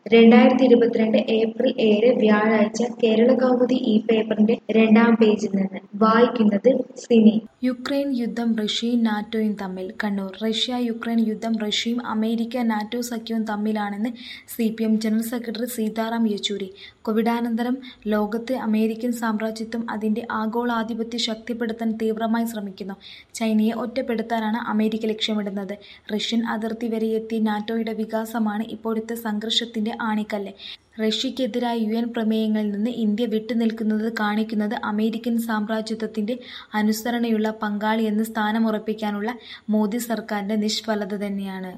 രണ്ടായിരത്തി ഇരുപത്തിരണ്ട് ഏപ്രിൽ ഏഴ് വ്യാഴാഴ്ച കേരളകൗമുദി ഈ പേപ്പറിന്റെ രണ്ടാം പേജിൽ നിന്ന് വായിക്കുന്നത് സിനി യുക്രൈൻ യുദ്ധം റഷ്യയും നാറ്റോയും തമ്മിൽ കണ്ണൂർ റഷ്യ യുക്രൈൻ യുദ്ധം റഷ്യയും അമേരിക്ക നാറ്റോ സഖ്യവും തമ്മിലാണെന്ന് C P M general secretary Sitaram Yechury കോവിഡാനന്തരം ലോകത്തെ അമേരിക്കൻ സാമ്രാജ്യത്വം അതിന്റെ ആഗോളാധിപത്യം ശക്തിപ്പെടുത്താൻ തീവ്രമായി ശ്രമിക്കുന്നു ചൈനയെ ഒറ്റപ്പെടുത്താനാണ് അമേരിക്ക ലക്ഷ്യമിടുന്നത് റഷ്യൻ അതിർത്തി വരെ എത്തിയ നാറ്റോയുടെ വികാസമാണ് ഇപ്പോഴത്തെ സംഘർഷത്തിന്റെ ആണിക്കല്ല് റഷ്യക്കെതിരായ യു എൻ പ്രമേയങ്ങളിൽ നിന്ന് ഇന്ത്യ വിട്ടുനിൽക്കുന്നത് കാണിക്കുന്നത് അമേരിക്കൻ സാമ്രാജ്യത്വത്തിന്റെ അനുസരണയുള്ള പങ്കാളി എന്ന സ്ഥാനമുറപ്പിക്കാനുള്ള മോദി സർക്കാരിന്റെ നിഷ്ഫലത തന്നെയാണ്